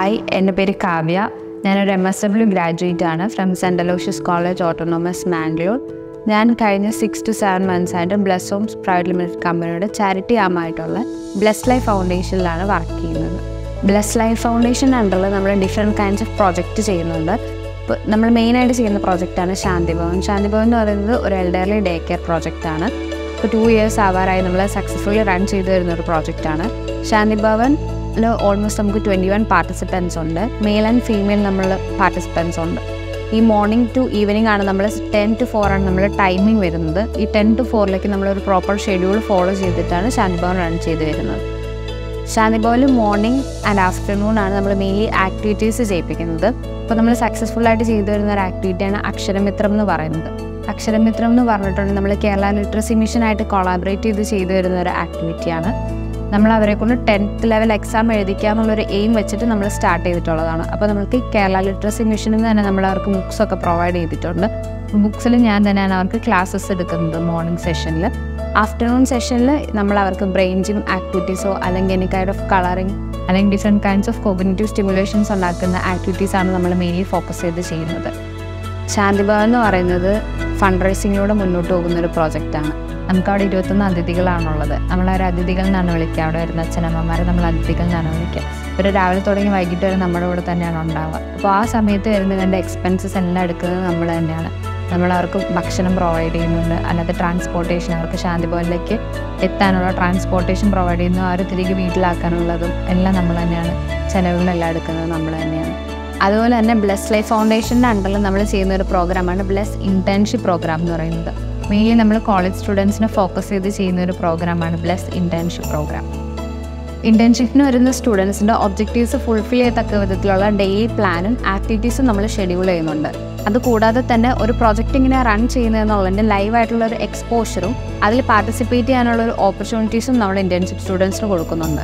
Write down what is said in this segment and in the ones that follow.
hi എൻ്റെ പേര് കാവ്യ ഞാനൊരു എം എസ് ഡബ്ല്യു ഗ്രാജുവേറ്റ് ആണ് from Saint Aloysius College autonomous Mangalore ഞാൻ കഴിഞ്ഞ സിക്സ് ടു സെവൻ മന്ത്സ് ആയിട്ട് ബ്ലസ് ഹോംസ് പ്രൈവറ്റ് ലിമിറ്റഡ് കമ്പനിയുടെ ചാരിറ്റി ആമായിട്ടുള്ള ബ്ലസ് ലൈഫ് ഫൗണ്ടേഷനിലാണ് വർക്ക് ചെയ്യുന്നത് ബ്ലസ് ലൈഫ് ഫൗണ്ടേഷൻ അണ്ടറിൽ നമ്മൾ ഡിഫറെൻറ്റ് കൈൻഡ്സ് ഓഫ് പ്രോജക്റ്റ് ചെയ്യുന്നുണ്ട് ഇപ്പോൾ നമ്മൾ മെയിനായിട്ട് ചെയ്യുന്ന പ്രോജക്റ്റാണ് ശാന്തിഭവൻ ശാന്തിഭവൻ എന്ന് പറയുന്നത് ഒരു എൽഡർലി ഡേ കെയർ പ്രോജക്റ്റാണ് ഇപ്പോൾ ടു ഇയേഴ്സ് ആവാറായി നമ്മൾ സക്സസ്ഫുള്ളി റൺ ചെയ്തു വരുന്ന ഒരു പ്രോജക്റ്റാണ് ശാന്തിഭവനിൽ ഓൾമോസ്റ്റ് നമുക്ക് ട്വൻറ്റി വൺ പാർട്ടിസിപ്പൻസ് ഉണ്ട് മെയിൽ ആൻഡ് ഫീമെയിൽ നമ്മൾ പാർട്ടിസിപ്പൻസ് ഉണ്ട് ഈ മോർണിംഗ് ടു ഈവനിങ് ആണ് നമ്മൾ ടെൻ ടു ഫോർ ആണ് നമ്മൾ ടൈമിംഗ് വരുന്നത് ഈ ടെൻ ടു ഫോറിലേക്ക് നമ്മളൊരു പ്രോപ്പർ ഷെഡ്യൂൾ ഫോളോ ചെയ്തിട്ടാണ് ശാന്തിഭവൻ റൺ ചെയ്ത് വരുന്നത് ശാന്തിഭവനിൽ മോർണിംഗ് ആൻഡ് ആഫ്റ്റർനൂൺ ആണ് നമ്മൾ മെയിൻലി ആക്ടിവിറ്റീസ് ചെയ്യിപ്പിക്കുന്നത് ഇപ്പോൾ നമ്മൾ സക്സസ്ഫുൾ ആയിട്ട് ചെയ്തു വരുന്ന ഒരു ആക്ടിവിറ്റിയാണ് അക്ഷരമിത്രം എന്ന് പറയുന്നത് അക്ഷരമിത്രം എന്ന് പറഞ്ഞിട്ടുണ്ടെങ്കിൽ നമ്മൾ കേരള ലിറ്ററസി മിഷനായിട്ട് കൊളാബറേറ്റ് ചെയ്ത് ചെയ്തു വരുന്ന ഒരു ആക്ടിവിറ്റിയാണ് നമ്മൾ അവരെ കൊണ്ട് ടെൻത്ത് ലെവൽ എക്സാം എഴുതിക്കുക എന്നുള്ളൊരു എയിം വെച്ചിട്ട് നമ്മൾ സ്റ്റാർട്ട് ചെയ്തിട്ടുള്ളതാണ് അപ്പോൾ നമുക്ക് കേരള ലിറ്ററസി മിഷനിൽ നിന്ന് തന്നെ നമ്മൾ അവർക്ക് ബുക്സ് ഒക്കെ പ്രൊവൈഡ് ചെയ്തിട്ടുണ്ട് ബുക്സിൽ ഞാൻ തന്നെയാണ് അവർക്ക് ക്ലാസ്സസ് എടുക്കുന്നത് മോർണിംഗ് സെഷനിൽ ആഫ്റ്റർനൂൺ സെഷനിൽ നമ്മൾ അവർക്ക് ബ്രെയിൻ ജിം ആക്ടിവിറ്റീസോ അല്ലെങ്കിൽ എനി കൈൻഡ് ഓഫ് കളറിങ് അല്ലെങ്കിൽ different kinds of cognitive stimulations ഉണ്ടാക്കുന്ന ആക്ടിവിറ്റീസാണ് നമ്മൾ മെയിൻലി ഫോക്കസ് ചെയ്ത് ചെയ്യുന്നത് ശാന്തിഭവൻ എന്ന് പറയുന്നത് ഫണ്ട് റൈസിങ്ങിലൂടെ മുന്നോട്ട് പോകുന്ന ഒരു പ്രോജക്റ്റാണ് നമുക്ക് അവിടെ ഇരുപത്തൊന്ന് അതിഥികളാണുള്ളത് നമ്മൾ അവർ അതിഥികൾ എന്നാണ് വിളിക്കുക അവിടെ വരുന്ന അച്ഛനമ്മമാരെ നമ്മൾ അതിഥികൾ എന്നാണ് വിളിക്കുക ഇവർ രാവിലെ തുടങ്ങി വൈകിട്ട് വരെ നമ്മുടെ കൂടെ തന്നെയാണ് ഉണ്ടാവുക അപ്പോൾ ആ സമയത്ത് വരുന്നതിൻ്റെ എക്സ്പെൻസസ് എല്ലാം എടുക്കുന്നത് നമ്മൾ തന്നെയാണ് നമ്മൾ അവർക്ക് ഭക്ഷണം പ്രൊവൈഡ് ചെയ്യുന്നുണ്ട് അല്ലാതെ ട്രാൻസ്പോർട്ടേഷൻ അവർക്ക് ശാന്തിഭവനിലേക്ക് എത്താനുള്ള ട്രാൻസ്പോർട്ടേഷൻ പ്രൊവൈഡ് ചെയ്യുന്നു അവർ തിരികെ വീട്ടിലാക്കാനുള്ളതും എല്ലാം നമ്മൾ തന്നെയാണ് ചിലവുകളെല്ലാം എടുക്കുന്നത് നമ്മൾ തന്നെയാണ് അതുപോലെ തന്നെ ബ്ലസ് ലൈഫ് ഫൗണ്ടേഷൻ്റെ അണ്ടറിൽ നമ്മൾ ചെയ്യുന്ന ഒരു പ്രോഗ്രാമാണ് ബ്ലസ് ഇൻറ്റേൺഷിപ്പ് പ്രോഗ്രാം എന്ന് പറയുന്നത് മെയിൻലി നമ്മൾ കോളേജ് സ്റ്റുഡൻസിനെ ഫോക്കസ് ചെയ്ത് ചെയ്യുന്ന ഒരു പ്രോഗ്രാമാണ് ബ്ലസ് ഇൻറ്റേൺഷിപ്പ് പ്രോഗ്രാം ഇൻറ്റേൺഷിപ്പിന് വരുന്ന സ്റ്റുഡൻസിൻ്റെ ഒബ്ജക്റ്റീവ്സ് ഫുൾഫിൽ ചെയ്യത്തക്ക വിധത്തിലുള്ള ഡെയിലി പ്ലാനും ആക്ടിവിറ്റീസും നമ്മൾ ഷെഡ്യൂൾ ചെയ്യുന്നുണ്ട് അതുകൂടാതെ തന്നെ ഒരു പ്രോജക്റ്റ് ഇങ്ങനെ റൺ ചെയ്യുന്നതെന്നുള്ളതിൻ്റെ ലൈവായിട്ടുള്ള ഒരു എക്സ്പോഷറും അതിൽ പാർട്ടിസിപ്പേറ്റ് ചെയ്യാനുള്ള ഒരു ഓപ്പർച്യൂണിറ്റീസും നമ്മൾ ഇൻറ്റേൺഷിപ്പ് സ്റ്റുഡൻസിന് കൊടുക്കുന്നുണ്ട്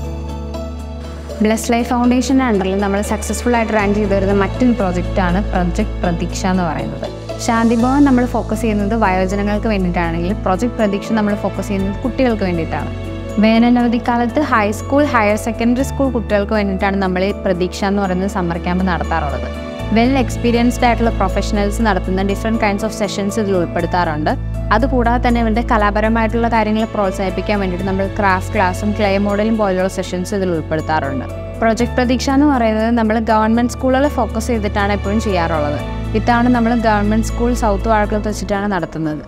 ബ്ലസ് ലൈഫ് ഫൗണ്ടേഷൻ്റെ അണ്ടറിൽ നമ്മൾ സക്സസ്ഫുൾ ആയിട്ട് റൺ ചെയ്തു വരുന്ന മറ്റൊരു പ്രോജക്റ്റാണ് പ്രൊജക്ട് പ്രതീക്ഷ എന്ന് പറയുന്നത് ശാന്തിഭവൻ നമ്മൾ ഫോക്കസ് ചെയ്യുന്നത് വയോജനങ്ങൾക്ക് വേണ്ടിയിട്ടാണെങ്കിൽ പ്രൊജക്ട് പ്രതീക്ഷ നമ്മൾ ഫോക്കസ് ചെയ്യുന്നത് കുട്ടികൾക്ക് വേണ്ടിയിട്ടാണ് വേനലവധിക്കാലത്ത് ഹൈസ്കൂൾ ഹയർ സെക്കൻഡറി സ്കൂൾ കുട്ടികൾക്ക് വേണ്ടിയിട്ടാണ് നമ്മൾ ഈ പ്രതീക്ഷ എന്ന് പറയുന്നത് സമ്മർ ക്യാമ്പ് നടത്താറുള്ളത് വെൽ എക്സ്പീരിയൻസ്ഡ് ആയിട്ടുള്ള പ്രൊഫഷണൽസ് നടത്തുന്ന ഡിഫറെൻറ്റ് കൈൻഡ്സ് ഓഫ് സെഷൻസ് ഇതിൽ ഉൾപ്പെടുത്താറുണ്ട് അതുകൂടാതെ തന്നെ ഇവരുടെ കലാപരമായിട്ടുള്ള കാര്യങ്ങൾ പ്രോത്സാഹിപ്പിക്കാൻ വേണ്ടിയിട്ട് നമ്മൾ ക്രാഫ്റ്റ് ക്ലാസ്സും ക്ലേ മോഡലും പോലെയുള്ള സെഷൻസ് ഇതിൽ ഉൾപ്പെടുത്താറുണ്ട് പ്രൊജക്ട് പ്രതീക്ഷ എന്ന് പറയുന്നത് നമ്മൾ ഗവൺമെൻറ് സ്കൂളുകളെ ഫോക്കസ് ചെയ്തിട്ടാണ് എപ്പോഴും ചെയ്യാറുള്ളത് ഇതാണ് നമ്മൾ ഗവൺമെൻറ് സ്കൂൾ സൗത്ത് വാഴക്കുളത്ത് വെച്ചിട്ടാണ് നടത്തുന്നത്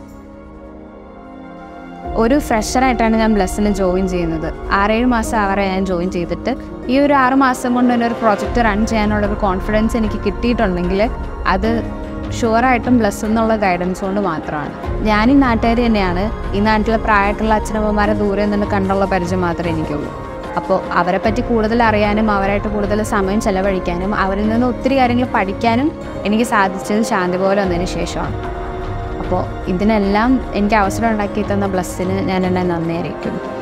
ഒരു ഫ്രഷറായിട്ടാണ് ഞാൻ ബ്ലസ്സിന് ജോയിൻ ചെയ്യുന്നത് ആറേഴ് മാസം ആവറെ ഞാൻ ജോയിൻ ചെയ്തിട്ട് ഈ ഒരു ആറ് മാസം കൊണ്ട് തന്നെ ഒരു പ്രോജക്റ്റ് റൺ ചെയ്യാനുള്ള ഒരു കോൺഫിഡൻസ് എനിക്ക് കിട്ടിയിട്ടുണ്ടെങ്കിൽ അത് ഷുവറായിട്ടും ബ്ലസ് എന്നുള്ള ഗൈഡൻസ് കൊണ്ട് മാത്രമാണ് ഞാൻ ഈ നാട്ടുകാർ തന്നെയാണ് ഈ നാട്ടിലെ പ്രായമായിട്ടുള്ള അച്ഛനമ്മമാരെ ദൂരെ നിന്ന് കണ്ടുള്ള പരിചയം മാത്രമേ എനിക്കുള്ളൂ അപ്പോൾ അവരെ പറ്റി കൂടുതൽ അറിയാനും അവരായിട്ട് കൂടുതൽ സമയം ചെലവഴിക്കാനും അവരിൽ നിന്ന് ഒത്തിരി കാര്യങ്ങൾ പഠിക്കാനും എനിക്ക് സാധിച്ചത് ശാന്തി പോലെ വന്നതിന് ശേഷമാണ് അപ്പോൾ ഇതിനെല്ലാം എനിക്ക് അവസരം ഉണ്ടാക്കി തന്ന ബ്ലസ്സിന് ഞാൻ എന്നെ നന്ദി അറിയിക്കുന്നു